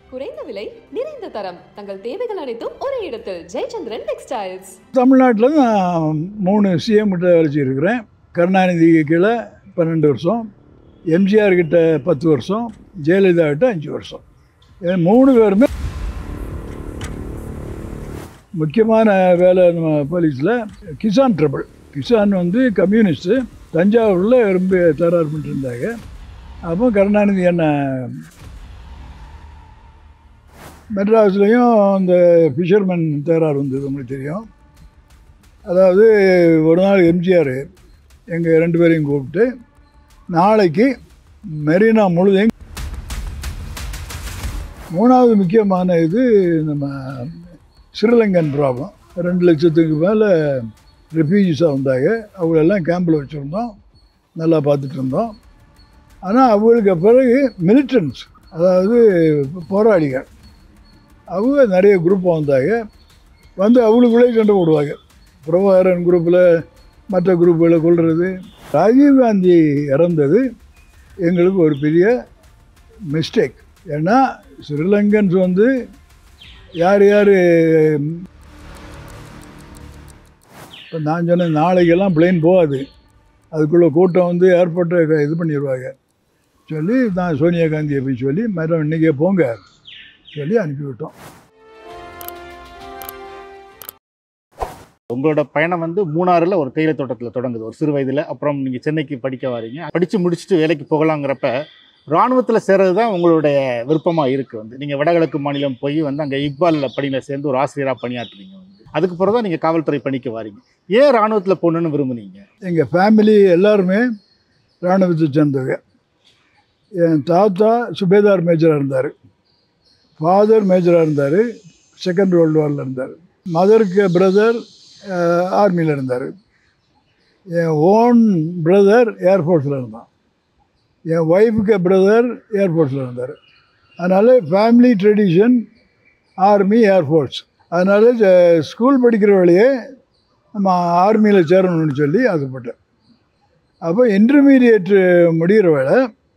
குறைந்த விலை நிறைந்த தரம் தங்கள் தேவைகள் அனைத்தும் ஒரே இடத்தில் ஜெயச்சந்திரன் டெக்ஸ்டைல்ஸ் தமிழ்நாட்டில் நான் மூணு சிஎம் கிட்ட வேலை செய்திருக்கிறேன் கருணாநிதி கீழே பன்னெண்டு வருஷம் எம்ஜிஆர் கிட்ட பத்து வருஷம் ஜெயலலிதா கிட்ட அஞ்சு வருஷம் இது மூணு பேருமே முக்கியமான வேலை நம்ம போலீஸில் கிசான் ட்ரபிள் கிசான் வந்து கம்யூனிஸ்ட்டு தஞ்சாவூரில் ரொம்ப தகராறு பண்ணிட்டு இருந்தாங்க அப்போ கருணாநிதி என்ன மெட்ராஸ்லேயும் அந்த ஃபிஷர்மேன் தகராறு வந்தது உங்களுக்கு தெரியும் அதாவது ஒரு நாள் எம்ஜிஆர் எங்கள் ரெண்டு பேரையும் கூப்பிட்டு நாளைக்கு மெரினா முழுதையும் மூணாவது முக்கியமான இது நம்ம ஸ்ரீலங்கன் ப்ராப்ளம் ரெண்டு லட்சத்துக்கு மேலே ரெஃப்யூஜிஸாக வந்தாங்க அவங்களெல்லாம் கேம்பில் வச்சுருந்தோம் நல்லா பார்த்துட்டு இருந்தோம் ஆனால் அவங்களுக்கு பிறகு மிலிட்டன்ஸ் அதாவது போராளிகள் அவங்க நிறைய குரூப்பாக வந்தாங்க வந்து அவங்களுக்குள்ளே சண்டை போடுவாங்க பிரபாகரன் குரூப்பில் மற்ற குரூப்புகளை கொள்வது ராஜீவ்காந்தி இறந்தது எங்களுக்கு ஒரு பெரிய மிஸ்டேக் ஏன்னா ஸ்ரீலங்கன்ஸ் வந்து யார் யார் இப்போ நான் சொன்னேன் நாளைக்கெல்லாம் பிளேன் போகாது அதுக்குள்ளே கூட்டம் வந்து ஏர்போர்ட்டை இது பண்ணிடுவாங்க சொல்லி நான் சோனியா காந்தியை போய் சொல்லி மேடம் இன்றைக்கே போங்க சொல்லி அனுப்பிவிட்டோம் உங்களோட பயணம் வந்து மூணாறுல ஒரு தேயிலை தோட்டத்தில் தொடங்குது ஒரு சிறு வயதில் அப்புறம் நீங்கள் சென்னைக்கு படிக்க வரீங்க படித்து முடிச்சுட்டு வேலைக்கு போகலாங்கிறப்ப இராணுவத்தில் சேர்றது தான் உங்களுடைய விருப்பமாக இருக்குது வந்து நீங்கள் வடகிழக்கு மாநிலம் போய் வந்து அங்கே இக்பாலில் பணியில் சேர்ந்து ஒரு ஆசிரியராக பணியாற்றுறீங்க வந்து அதுக்கு பிறகு தான் நீங்கள் காவல்துறை பணிக்கு வரீங்க ஏன் இராணுவத்தில் போகணுன்னு விரும்புனீங்க எங்கள் ஃபேமிலி எல்லாருமே இராணுவத்தை சேர்ந்தவங்க என் தாத்தா சுபேதார் மேஜராக இருந்தார் ஃபாதர் மேஜராக இருந்தார் செகண்ட் வேர்ல்டு வாரில் இருந்தார் மதருக்கு பிரதர் ஆர்மியில் இருந்தார் என் ஓன் பிரதர் ஏர்ஃபோர்ஸில் இருந்தான் என் ஒய்ஃபுக்கு பிரதர் ஏர்ஃபோர்ஸில் இருந்தார் அதனால் ஃபேமிலி ட்ரெடிஷன் ஆர்மி ஏர்ஃபோர்ஸ் அதனால் ஸ்கூல் படிக்கிற வழியே நம்ம ஆர்மியில் சேரணும்னு சொல்லி ஆசைப்பட்டேன் அப்போ இன்டர்மீடியேட் முடிகிற வேலை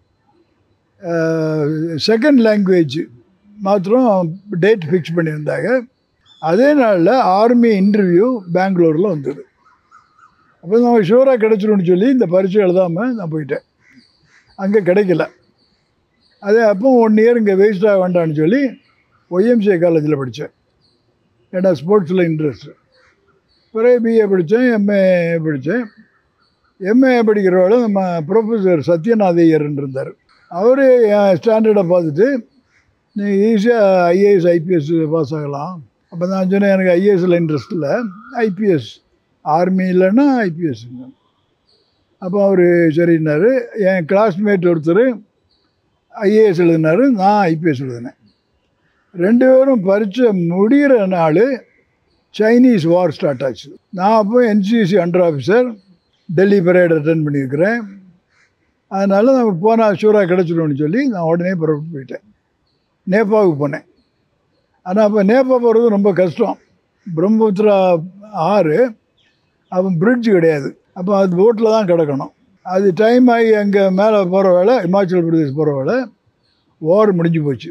செகண்ட் லாங்குவேஜ் மாத்திரம் டேட் ஃபிக்ஸ் பண்ணியிருந்தாங்க அதே நாளில் ஆர்மி இன்டர்வியூ பெங்களூரில் வந்தது அப்போ நம்ம ஷூராக கிடச்சிரும்னு சொல்லி இந்த பரீட்சை எழுதாமல் நான் போயிட்டேன் அங்கே கிடைக்கல அதே அப்போ ஒன் இயர் இங்கே வேஸ்ட்டாக வேண்டாம்னு சொல்லி ஒய்எம்சிஏ காலேஜில் படித்தேன் ஏன்னா ஸ்போர்ட்ஸில் இன்ட்ரெஸ்ட்டு பிறகு பிஏ படித்தேன் எம்ஏ படித்தேன் எம்ஏ படிக்கிறவள நம்ம ப்ரொஃபஸர் சத்யநாதையர்ன்னு இருந்தார் அவர் என் ஸ்டாண்டர்டை பார்த்துட்டு நீ ஈஸியாக ஐஏஎஸ் ஐபிஎஸ் பாஸ் ஆகலாம் அப்போ நான் சொன்னேன் எனக்கு ஐஏஎஸில் இன்ட்ரெஸ்ட் இல்லை ஐபிஎஸ் ஆர்மி இல்லைன்னா ஐபிஎஸ் அப்போ அவர் சரின்னாரு என் கிளாஸ்மேட் ஒருத்தர் ஐஏஎஸ் எழுதினார் நான் ஐபிஎஸ் எழுதினேன் ரெண்டு பேரும் பரீட்சை முடிகிற நாள் சைனீஸ் வார் ஸ்டார்ட் ஆச்சு நான் அப்போ NCC under officer Delhi parade attend பண்ணியிருக்கிறேன் அதனால் நம்ம போனால் ஷூராக கிடச்சிடும்னு சொல்லி நான் உடனே புறப்பட்டு போயிட்டேன் நேபாவுக்கு போனேன் ஆனால் அப்போ நேபா போகிறது ரொம்ப கஷ்டம் பிரம்மபுத்திரா ஆறு அப்போ பிரிட்ஜ் கிடையாது அப்போ அது போட்டில் தான் கிடக்கணும் அது டைம் ஆகி அங்கே மேலே போகிற வேலை இமாச்சல் பிரதேஷ் போகிற வேலை ஓர் முடிஞ்சு போச்சு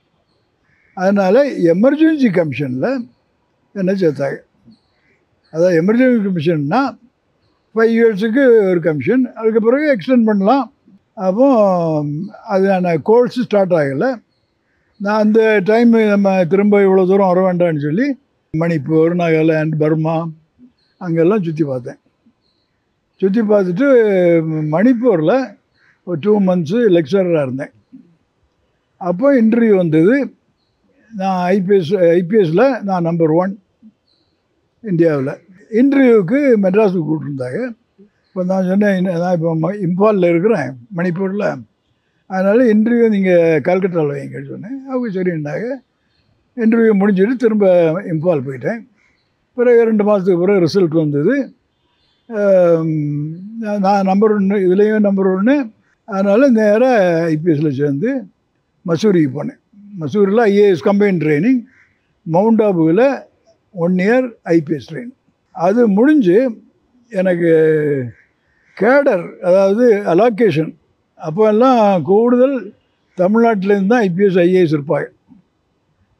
அதனால் எமர்ஜென்சி கமிஷனில் என்ன சேர்த்தாங்க அதாவது எமர்ஜென்சி கமிஷன்னா ஃபைவ் இயர்ஸுக்கு ஒரு கமிஷன் அதுக்கு பிறகு எக்ஸ்டெண்ட் பண்ணலாம் அப்போ அதுக்கான கோர்ஸ் ஸ்டார்ட் ஆகலை நான் அந்த டைம் நம்ம திரும்ப இவ்வளோ தூரம் வர வேண்டாம்னு சொல்லி மணிப்பூர் நாகாலாண்ட் பர்மா அங்கெல்லாம் சுற்றி பார்த்தேன் சுற்றி பார்த்துட்டு மணிப்பூரில் ஒரு டூ மந்த்ஸு லெக்சராக இருந்தேன் அப்போ இன்டர்வியூ வந்தது நான் ஐபிஎஸ் ஐபிஎஸ்சில் நான் நம்பர் ஒன் இந்தியாவில் இன்டர்வியூவுக்கு மெட்ராஸுக்கு கூப்பிட்டுருந்தாங்க இப்போ நான் சொன்னேன் நான் இப்போ ம- இம்பாலில் இருக்கிறேன் மணிப்பூரில் அதனால் இன்டர்வியூ நீங்கள் கல்கட்டாவில் வைங்கன்னு சொன்னேன் அவங்க சரின்னாங்க இன்டர்வியூ முடிஞ்சுட்டு திரும்ப இம்பால் போயிட்டேன் பிறகு ரெண்டு மாதத்துக்கு பிறகு ரிசல்ட் வந்தது ஆம், நான் நான் நம்பர் ஒன்று இதுலேயும் நம்பர் ஒன்று அதனால் நேராக ஐபிஎஸ்சில் சேர்ந்து மசூரிக்கு போனேன் மசூரியில் ஐஏஎஸ் கம்பைன் ட்ரைனிங் மவுண்ட் ஆபுவில் ஒன் இயர் ஐபிஎஸ் ட்ரைனிங் அது முடிஞ்சு எனக்கு கேடர் அதாவது அலோகேஷன் அப்போ எல்லாம் கூடுதல் தமிழ்நாட்டிலேருந்து தான் ஐபிஎஸ் ஐஏஎஸ் இருப்பாங்க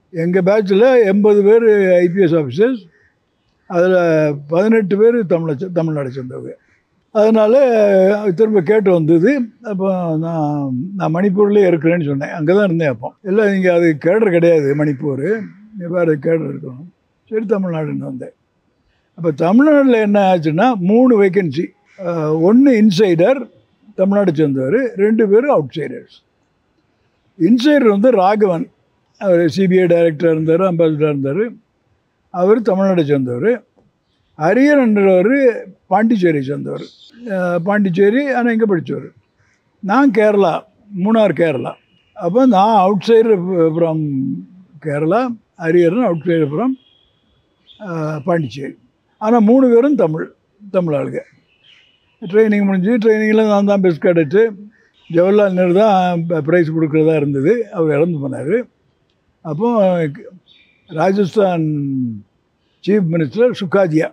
எங்கள் பேட்சில் எண்பது பேர் ஐபிஎஸ் ஆஃபீஸர்ஸ் அதில் பதினெட்டு பேர் தமிழை சே- தமிழ்நாடை சேர்ந்தவங்க அதனால் திரும்ப கேட்டு வந்தது அப்போ நான் நான் மணிப்பூர்லேயே இருக்கிறேன்னு சொன்னேன் அங்கே தான் இருந்தேன் அப்போ இல்லை இங்கே அது கேடர் கிடையாது மணிப்பூர் நீ வேறு கேடர் இருக்கணும் சரி தமிழ்நாடுன்னு வந்தேன் அப்போ தமிழ்நாட்டில் என்ன ஆச்சுன்னா மூணு வேக்கன்சி ஒன்று இன்சைடர் தமிழ்நாடு சேர்ந்தவர் ரெண்டு பேரும் அவுட் சைடர்ஸ் இன்சைடர் வந்து ராகவன் அவர் சிபிஐ டைரக்டர் இருந்தார் அம்பாசிடர் இருந்தார் அவர் தமிழ்நாடை சேர்ந்தவர் அரியர்ன்றவர் பாண்டிச்சேரி சேர்ந்தவர் அஹ் பாண்டிச்சேரி ஆனால் இங்கே படித்தவர் நான் கேரளா மூணார் கேரளா அப்போ நான் அவுட் சைடர் ஃப்ரம் கேரளா அரியர்னு அவுட் சைடர் ஃப்ரம் பாண்டிச்சேரி ஆனால் மூணு பேரும் தமிழ் தமிழ் ஆளுங்க ட்ரைனிங் முடிஞ்சு ட்ரைனிங்கில் நான் தான் பெஸ்ட் கேடட்டு ஜவஹர்லால் நேரு தான் ப்ரைஸ் கொடுக்குறதா இருந்தது அவர் இறந்து போனார் அப்போ ராஜஸ்தான் சீஃப் மினிஸ்டர் சுக்காதியா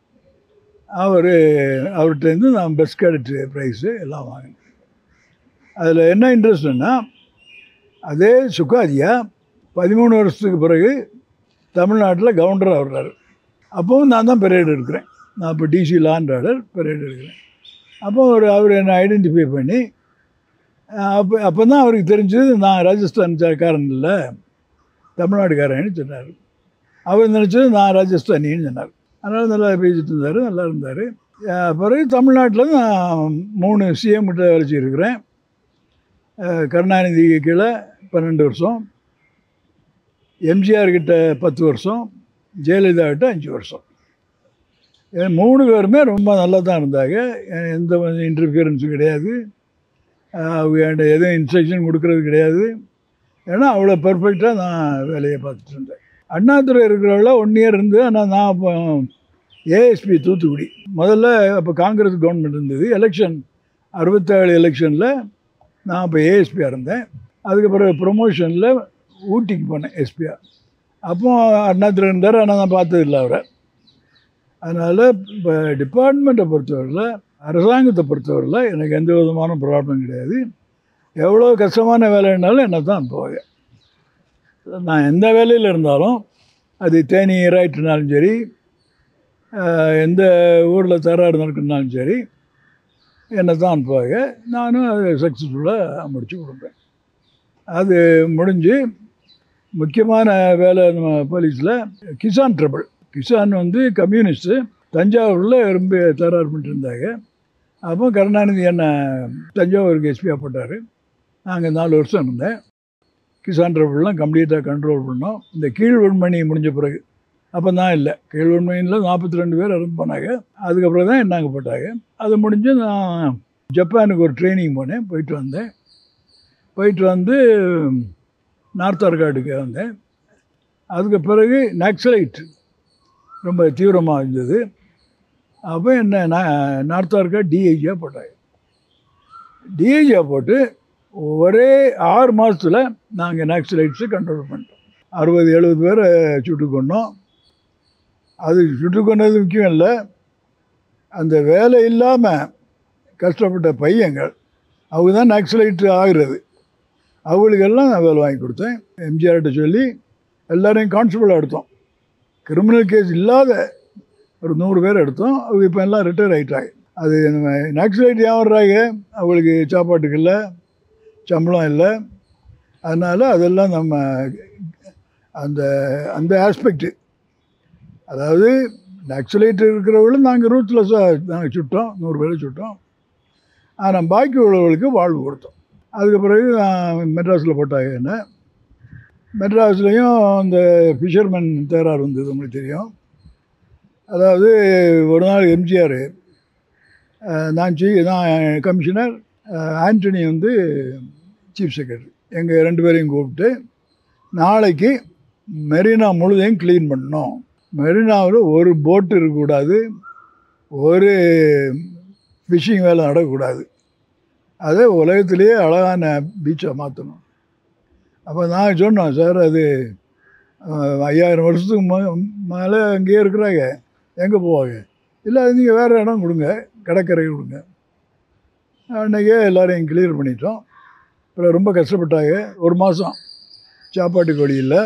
அவர் அவர்கிட்டருந்து நான் பெஸ்ட் கேடட் ப்ரைஸு எல்லாம் வாங்கினேன் அதில் என்ன இன்ட்ரெஸ்ட்னா அதே சுக்காதியா பதிமூணு வருஷத்துக்கு பிறகு தமிழ்நாட்டில் கவர்னராக வர்றாரு அப்போவும் நான் தான் பெரேடு இருக்கிறேன் நான் இப்போ டிசி லாண்ட் ஆர்டர் பெரேடு இருக்கிறேன் அப்போ ஒரு அவர் என்னை ஐடென்டிஃபை பண்ணி அஹ் அப்போ அப்போ தான் அவருக்கு தெரிஞ்சது நான் ராஜஸ்தான் காரன் இல்லை தமிழ்நாடுக்காரன்னு சொன்னார் அவர் நினச்சது நான் ராஜஸ்தானின்னு சொன்னார் அதனால் நல்லா பேசிட்டு இருந்தார் நல்லா இருந்தார் பிறகு தமிழ்நாட்டில் நான் மூணு சிஎம் கிட்ட வேலை செய்திருக்கிறேன் அஹ் கருணாநிதி கீழே பன்னெண்டு வருஷம் எம்ஜிஆர் கிட்ட பத்து வருஷம் ஜெயலலிதா கிட்ட அஞ்சு வருஷம் இது மூணு பேருமே ரொம்ப நல்லா தான் இருந்தாங்க எ- எந்த இன்டர்ஃபியரன்ஸும் கிடையாது அஹ் அவங்க என்கிட்ட எதுவும் இன்ஸ்ட்ரக்ஷன் கொடுக்கறது கிடையாது ஏன்னா அவ்வளோ பர்ஃபெக்டாக நான் வேலையை பார்த்துட்டு இருந்தேன் அண்ணாதுரை இருக்கிறவள ஒன் இயர் இருந்து ஆனால் நான் அப்போ ஏஎஸ்பி தூத்துக்குடி முதல்ல அப்போ காங்கிரஸ் கவர்மெண்ட் இருந்தது எலெக்ஷன் அறுபத்தேழு எலெக்ஷனில் நான் அப்போ ஏஎஸ்பியாக இருந்தேன் அதுக்கப்புறம் ப்ரொமோஷனில் ஊட்டிக்கு போனேன் எஸ்பியா அப்போ அண்ணாதுரை இருந்தார் ஆனால் நான் பார்த்ததில்ல அவரை அதனால் இப்போ டிபார்ட்மெண்ட்டை பொறுத்தவரையில் அரசாங்கத்தை பொறுத்தவரையில் எனக்கு எந்த விதமான ப்ராப்ளம் கிடையாது எவ்வளோ கஷ்டமான வேலைன்னாலும் என்ன தான் அனுப்புவாங்க நான் எந்த வேலையில் இருந்தாலும் அது தேனி ரைட்டுனாலும் சரி அஹ், எந்த ஊரில் தராறு நடக்குனாலும் சரி என்னை தான் அனுப்புவாங்க நானும் அதை சக்ஸஸ்ஃபுல்லாக முடித்து கொடுப்பேன் அது முடிஞ்சு முக்கியமான வேலை நம்ம போலீஸில் கிசான் ட்ரபிள் கிசான் வந்து கம்யூனிஸ்ட்டு தஞ்சாவூரில் ரொம்ப தராறு பண்ணிட்டு இருந்தாங்க அப்போ கருணாநிதி என்னை தஞ்சாவூருக்கு எஸ்பியாக போட்டார் நாங்கள் நாலு வருஷம் இருந்தேன் கிசான் ட்ரபிள்லாம் கம்ப்ளீட்டாக கண்ட்ரோல் பண்ணோம் இந்த கீழ்வெண்மணி முடிஞ்ச பிறகு அப்போ தான் இல்லை கீழ்வெண்மணியில் நாற்பத்தி ரெண்டு பேர் இறந்து போனாங்க அதுக்கப்புறம் தான் என்னங்க போட்டாங்க அது முடிஞ்சு நான் ஜப்பானுக்கு ஒரு ட்ரைனிங் போனேன் போயிட்டு வந்தேன் போயிட்டு வந்து நார்த் ஆர்காடுக்கு வந்தேன் அதுக்கு பிறகு நக்சலைட் ரொம்ப தீவிரமாக இருந்தது அப்போ என்ன நான் நார்த் ஆர்காட் டிஐஜியாக போட்டாங்க டிஐஜியாக போட்டு ஒரே ஆறு மாதத்தில் நாங்கள் நக்சலைட்ஸை கண்ட்ரோல் பண்ணிட்டோம் அறுபது எழுபது பேரை சுட்டு கொண்டோம் அது சுட்டு கொண்டது முக்கியம் இல்லை அந்த வேலை இல்லாமல் கஷ்டப்பட்ட பையங்கள் அவங்க தான் நக்சலைட் ஆகிறது அவங்களுக்கெல்லாம் நான் வேலை வாங்கி கொடுத்தேன் எம்ஜிஆர்கிட்ட சொல்லி எல்லாரையும் கான்ஸ்டபிளாக எடுத்தோம் கிரிமினல் கேஸ் இல்லாத ஒரு நூறு பேர் எடுத்தோம் அவங்க இப்போ எல்லாம் ரிட்டையர் ஆகிட்டாங்க அது நம்ம நக்சலைட் ஏன் வர்றாங்க அவங்களுக்கு சாப்பாட்டுக்கு இல்லை சம்பளம் இல்லை அதனால் அதெல்லாம் நம்ம அந்த அந்த ஆஸ்பெக்ட் அதாவது நக்சலைட் இருக்கிறவங்களும் நாங்கள் ரூத்லெஸ்ஸாக நாங்கள் சுட்டோம் நூறு பேரை சுட்டோம் ஆனால் பாக்கி உள்ளவர்களுக்கு வாழ்வு கொடுத்தோம் அதுக்கு பிறகு நான் மெட்ராஸில் போட்டாங்க என்ன மெட்ராஸ்லேயும் அந்த ஃபிஷர்மேன் தேரார் வந்தது உங்களுக்கு தெரியும் அதாவது ஒரு நாள் எம்ஜிஆர் நான் சீ நான் கமிஷனர் அஹ், ஆண்டனி வந்து சீஃப் செக்ரட்டரி எங்கள் ரெண்டு பேரையும் கூப்பிட்டு நாளைக்கு மெரினா முழுதையும் க்ளீன் பண்ணணும் மெரினாவில் ஒரு போட்டு இருக்கக்கூடாது ஒரு ஃபிஷிங் வேலை நடக்கக்கூடாது அதை உலகத்திலேயே அழகான பீச்சை மாற்றணும் அப்போ நான் சொன்னோம் சார் அது அஹ், ஐயாயிரம் வருஷத்துக்கு மே மேலே அங்கேயே இருக்கிறாங்க எங்கே போவாங்க இல்லை அது நீங்கள் வேறு இடம் கொடுங்க கடற்கரை கொடுங்க அன்றைக்கே எல்லாரையும் கிளியர் பண்ணிட்டோம் அப்புறம் ரொம்ப கஷ்டப்பட்டாங்க ஒரு மாதம் சாப்பாட்டுக்கு வழி இல்லை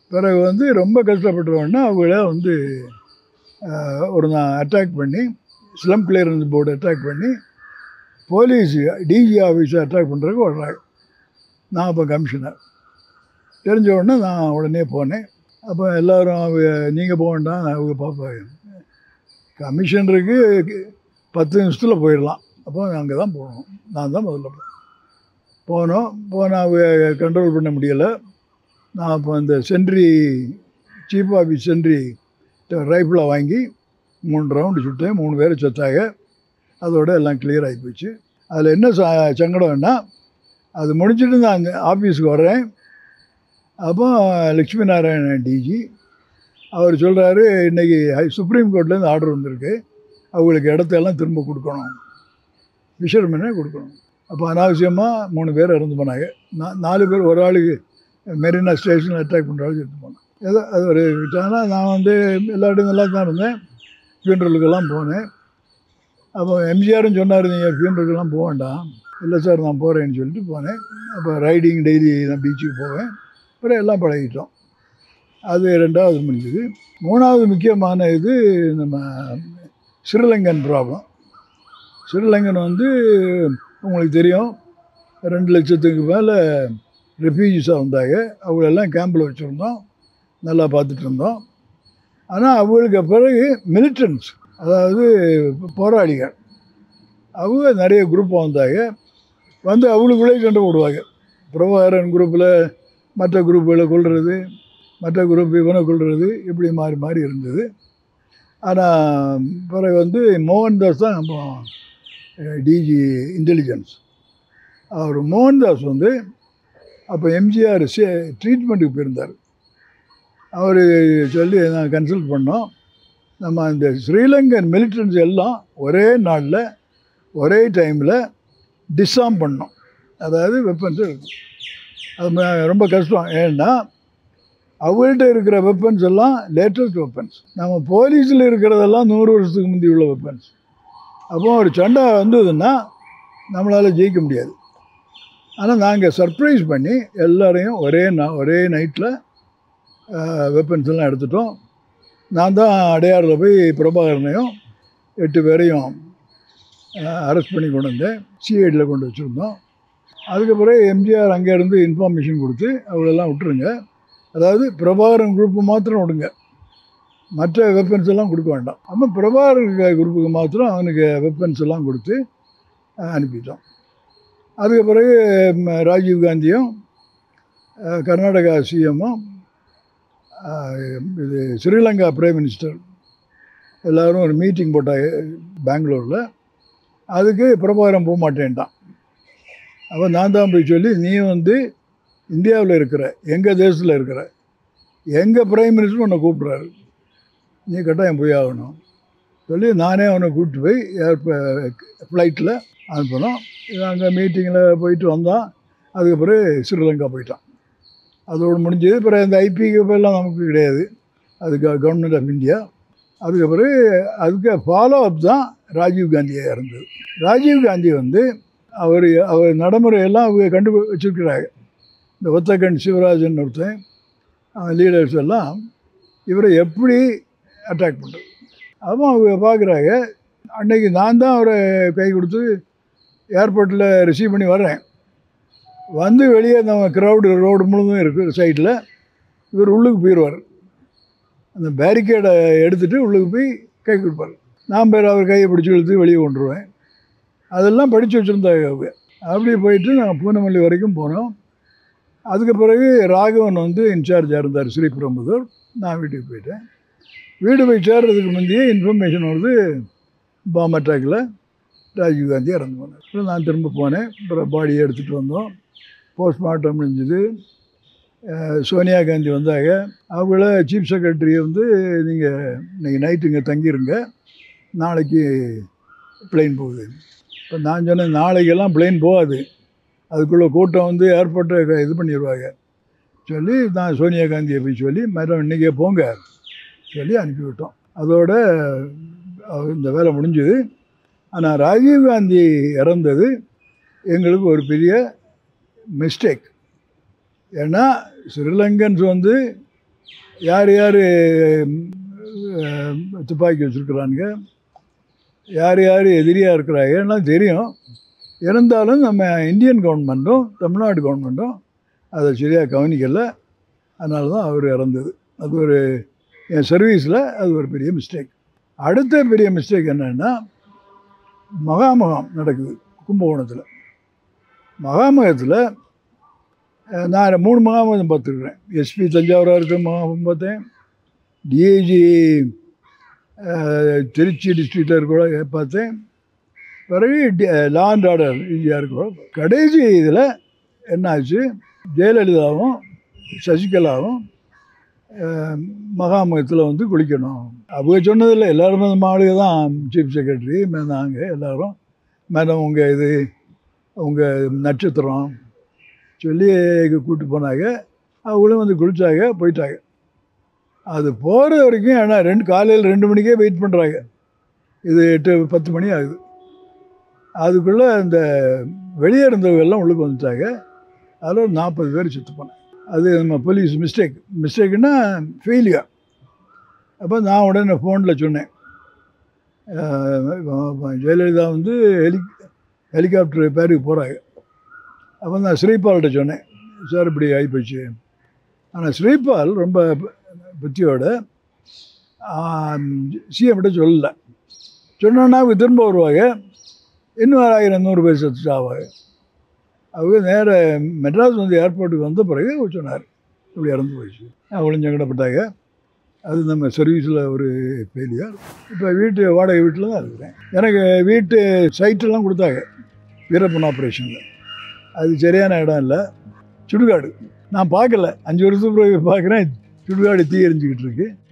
பிறகு வந்து ரொம்ப கஷ்டப்பட்டுருவோன்னா அவங்கள வந்து ஆஹ், ஒரு நான் அட்டாக் பண்ணி ஸ்லம் கிளியரன்ஸ் போர்டு அட்டாக் பண்ணி போலீஸ் டிஜி ஆஃபீஸை அட்டாக் பண்ணுறதுக்கு வர்றாங்க நான் அப்போ கமிஷனர் தெரிஞ்ச உடனே நான் உடனே போனேன் அப்போ எல்லோரும் அவங்க நீங்கள் போக வேண்டாம் அவங்க பார்ப்பாங்க கமிஷனருக்கு பத்து நிமிஷத்தில் போயிடலாம் அப்போ அங்கே தான் போகணும் நான் தான் முதல்ல போனேன் போனோம் போனால் அவங்க கண்ட்ரோல் பண்ண முடியலை நான் அப்போ அந்த சென்ட்ரி சீஃப் ஆஃபீஸ் சென்ட்ரி ரைஃபிளை வாங்கி மூணு ரவுண்டு சுட்டேன் மூணு பேர் செத்தாங்க அதோட எல்லாம் கிளியர் ஆகி போச்சு அதில் என்ன ச சங்கடம்னா அது முடிச்சுட்டு நான் அங்கே ஆஃபீஸுக்கு வர்றேன் அப்போ லக்ஷ்மி நாராயணன் டிஜி அவர் சொல்கிறாரு இன்றைக்கி சுப்ரீம் கோர்ட்லேருந்து ஆர்டர் வந்திருக்கு அவங்களுக்கு இடத்தையெல்லாம் திரும்ப கொடுக்கணும் ஃபிஷர்மேனே கொடுக்கணும் அப்போ அனாவசியமாக மூணு பேர் இறந்து போனாங்க நான் நாலு பேர் ஒரு ஆளுக்கு மெரினா ஸ்டேஷனில் அட்டாக் பண்ணுற ஆளுக்கு எடுத்து போனேன் ஏதோ அது ஒரு ஆனால் நான் வந்து எல்லா இடம் நல்லா தான் இருந்தேன் ஃபியூனரலுக்கெல்லாம் போனேன் அப்போ எம்ஜிஆரும் சொன்னார் நீங்கள் ஃபியூனருக்கெல்லாம் போக வேண்டாம் இல்லை சார் நான் போகிறேன்னு சொல்லிட்டு போனேன் அப்போ ரைடிங் டெய்லி நான் பீச்சுக்கு போவேன் அப்புறம் எல்லாம் பழகிட்டோம் அது ரெண்டாவது முடிஞ்சது மூணாவது முக்கியமான இது நம்ம ஸ்ரீலங்கன் ப்ராப்ளம் ஸ்ரீலங்கன் வந்து உங்களுக்கு தெரியும் ரெண்டு லட்சத்துக்கு மேலே ரெஃப்யூஜிஸாக வந்தாங்க அவங்களெல்லாம் கேம்பில் வச்சுருந்தோம் நல்லா பார்த்துட்டு இருந்தோம் ஆனால் அவங்களுக்கு பிறகு மிலிட்டன்ஸ் அதாவது போராளிகள் அவங்க நிறைய குரூப்பாக வந்தாங்க வந்து அவங்களுக்குள்ளே சண்டை போடுவாங்க பிரபாகரன் குரூப்பில் மற்ற குரூப்புகளை கொள்வது மற்ற குரூப் இவனை கொள்வது இப்படி மாறி மாறி இருந்தது ஆனால் பிறகு வந்து மோகன்தாஸ் தான் நம்ம டிஜி இன்டெலிஜென்ஸ் அவர் மோகன்தாஸ் வந்து அப்போ எம்ஜிஆர் சே ட்ரீட்மெண்ட்டுக்கு போயிருந்தார் அவர் சொல்லி நான் கன்சல்ட் பண்ணோம் நம்ம இந்த ஸ்ரீலங்கன் மிலிட்டன்ஸ் எல்லாம் ஒரே நாளில் ஒரே டைமில் டிஸ்ஆர்ம் பண்ணோம் அதாவது வெப்பன்ஸ் இருக்கும் அது ம- ரொம்ப கஷ்டம் ஏன்னா அவங்கள்ட்ட இருக்கிற வெப்பன்ஸ் எல்லாம் லேட்டஸ்ட் வெப்பன்ஸ் நம்ம போலீஸில் இருக்கிறதெல்லாம் நூறு வருஷத்துக்கு முந்தி உள்ள வெப்பன்ஸ் அப்போ ஒரு சண்டை வந்ததுன்னா நம்மளால் ஜெயிக்க முடியாது ஆனால் நாங்கள் சர்ப்ரைஸ் பண்ணி எல்லாரையும் ஒரே நா ஒரே நைட்டில் வெப்பன்ஸ் எல்லாம் எடுத்துட்டோம் நான் தான் அடையாறில் போய் பிரபாகரனையும் எட்டு பேரையும் அரெஸ்ட் பண்ணி கொண்டு வந்தேன் சிஐடியில் கொண்டு வச்சுருந்தோம் அதுக்கு பிறகு எம்ஜிஆர் அங்கேருந்து இன்ஃபர்மேஷன் கொடுத்து அவங்களெல்லாம் விட்டுருங்க அதாவது பிரபாகரன் குரூப்பு மாத்திரம் விடுங்க மற்ற வெப்பன்ஸ் எல்லாம் கொடுக்க வேண்டாம் நம்ம பிரபாகரன் குரூப்புக்கு மாத்திரம் அவனுக்கு வெப்பன்ஸ் எல்லாம் கொடுத்து அஹ், அனுப்பிட்டோம் அதுக்கு பிறகு ம், ராஜீவ் காந்தியும் அஹ், கர்நாடகா சிஎம்மும் இது ஸ்ரீலங்கா பிரைம் மினிஸ்டர் எல்லாரும் ஒரு மீட்டிங் போட்டாங்க பெங்களூரில் அதுக்கு பிரபாகரன் போக மாட்டேன்ட்டான் அப்போ நான் தான் போய் சொல்லி நீ வந்து இந்தியாவில் இருக்கிற எங்கள் தேசத்தில் இருக்கிற எங்கள் பிரைம் மினிஸ்டர் உன்னை கூப்பிட்றாரு நீ கட்டாயம் போய் ஆகணும் சொல்லி நானே அவனை கூப்பிட்டு போய் ஏர் ஃப்ளைட்டில் அனுப்பினோம் அங்கே மீட்டிங்கில் போயிட்டு வந்தான் அதுக்கு பிறகு ஸ்ரீலங்கா போயிட்டான் அதோடு முடிஞ்சது பிறகு இந்த ஐபிக்கு எல்லாம் நமக்கு கிடையாது அது கவர்மெண்ட் ஆஃப் இந்தியா அதுக்கு பிறகு அதுக்கு ஃபாலோ அப் தான் ராஜீவ் காந்தியை இருந்தது ராஜீவ் காந்தி வந்து அவர் அவர் நடைமுறையெல்லாம் அவங்க கண்டு வச்சுருக்கிறாங்க இந்த ஒத்தக்கண் சிவராஜன் ஒருத்தன் லீடர்ஸ் எல்லாம் இவரை எப்படி அட்டாக் பண்ணுறது அதுவும் அவங்க பார்க்குறாங்க அன்னைக்கு நான் தான் அவரை கை கொடுத்து ஏர்போர்ட்டில் ரிசீவ் பண்ணி வர்றேன் வந்து வெளியே நம்ம க்ரௌடு ரோடு முழுதும் இருக்குது சைடில் இவர் உள்ளுக்கு போயிடுவார் அந்த பேரிகேடை எடுத்துகிட்டு உள்ளுக்கு போய் கை கொடுப்பார் நான் பேர் அவர் கையை பிடிச்சி இழுத்து வெளியே கொண்டுருவேன் அதெல்லாம் படித்து வச்சுருந்தாங்க அவங்க அப்படி போயிட்டு நாங்கள் பூனமல்லி வரைக்கும் போனோம் அதுக்கு பிறகு ராகவன் வந்து இன்சார்ஜாக இருந்தார் ஸ்ரீபெரும்புதூர் நான் வீட்டுக்கு போயிட்டேன் வீடு போய் சேர்றதுக்கு முந்தையே இன்ஃபர்மேஷன் வருது பாம் அட்டாக்கில் ராஜீவ் காந்தி இறந்து போனார் அப்புறம் நான் திரும்ப போனேன் அப்புறம் பாடியை எடுத்துகிட்டு வந்தோம் போஸ்ட்மார்ட்டம் முடிஞ்சது அஹ் சோனியா காந்தி வந்தாங்க அவங்கள சீஃப் செக்ரட்டரி வந்து நீங்கள் இன்னைக்கு நைட்டு இங்கே தங்கிருங்க நாளைக்கு பிளெயின் போகுது இப்போ நான் சொன்னேன் நாளைக்கெல்லாம் பிளெயின் போகாது அதுக்குள்ளே கூட்டம் வந்து ஏர்போர்ட்டை இது பண்ணிடுவாங்க சொல்லி நான் சோனியா காந்தியை போய் சொல்லி மேடம் இன்றைக்கே போங்க சொல்லி அனுப்பிவிட்டோம் அதோட அஹ், இந்த வேலை முடிஞ்சுது ஆனால் ராஜீவ் காந்தி இறந்தது எங்களுக்கு ஒரு பெரிய மிஸ்டேக் ஏன்னா ஸ்ரீலங்கன்ஸ் வந்து யார் யார் துப்பாக்கி வச்சுருக்குறானுங்க யார் யார் எதிரியாக இருக்கிறாங்கலாம் தெரியும் இருந்தாலும் நம்ம இந்தியன் கவர்மெண்ட்டும் தமிழ்நாடு கவர்மெண்ட்டும் அதை சரியாக கவனிக்கலை அதனால தான் அவர் இறந்தது அது ஒரு என் சர்வீஸில் அது ஒரு பெரிய மிஸ்டேக் அடுத்த பெரிய மிஸ்டேக் என்னென்னா மகாமகம் நடக்குது கும்பகோணத்தில் மகாமகத்தில் அஹ், நான் மூணு மகாமகம் பார்த்துருக்குறேன் எஸ்பி தஞ்சாவூராக இருக்கிற மகாமகம் பார்த்தேன் டிஐஜி திருச்சி டிஸ்ட்ரிக்டில் இருக்கிற பார்த்தேன் பிறகு லா அண்ட் ஆர்டர் ஈஸியாக இருக்கிறோம் கடைசி இதில் என்னாச்சு ஜெயலலிதாவும் சசிகலாவும் அஹ், மகாமகத்தில் வந்து குளிக்கணும் அவங்க சொன்னதில்லை எல்லாருமே நம்ம ஆளுங்க தான் சீஃப் செக்ரட்டரி நாங்கள் எல்லாரும் மேடம் உங்கள் இது உங்கள் நட்சத்திரம் சொல்லி கூப்பிட்டு போனாங்க அவங்களும் வந்து குளிச்சாங்க போயிட்டாங்க அது போகிற வரைக்கும் ஆனால் ரெண்டு காலையில் ரெண்டு மணிக்கே வெயிட் பண்ணுறாங்க இது எட்டு பத்து மணி ஆகுது அதுக்குள்ளே இந்த வெளியே இருந்தவங்க எல்லாம் உள்ளுக்கு வந்துட்டாங்க அதில் ஒரு நாற்பது பேர் செத்து போனேன் அது நம்ம போலீஸ் மிஸ்டேக் மிஸ்டேக்குன்னா ஃபெயிலியர் அப்போ நான் உடனே ஃபோனில் சொன்னேன் அஹ் ஜெயலலிதா வந்து ஹெலி ஹெலிகாப்டர் பேருக்கு போகிறாங்க அப்போ நான் ஸ்ரீபால்கிட்ட சொன்னேன் சார் இப்படி ஆகிப்போச்சு ஆனால் ஸ்ரீபால் ரொம்ப புத்தியோட சிஎம்கிட்ட சொல்லலை சொன்னோன்னா அவங்க திரும்ப வருவாங்க இன்னும் ஒரு ஆயிரம் நூறு பேர் செத்து ஆவாங்க அவங்க நேர மெட்ராஸ் வந்து ஏர்போர்ட்டுக்கு வந்த பிறகு அவர் சொன்னார் இப்படி இறந்து போயிடுச்சு அவங்களும் சங்கடப்பட்டாங்க அது நம்ம சர்வீஸில் ஒரு ஃபெயிலியர் இப்போ வீட்டு வாடகை வீட்டில் தான் இருக்கிறேன் எனக்கு வீட்டு சைட்டெல்லாம் கொடுத்தாங்க வீரப்பன் ஆப்ரேஷனில் அது சரியான இடம் இல்லை சுடுகாடு நான் பார்க்கல அஞ்சு வருஷத்துக்கு பிறகு பார்க்குறேன் சுடுகாடு தீ எரிஞ்சிக்கிட்டு இருக்கு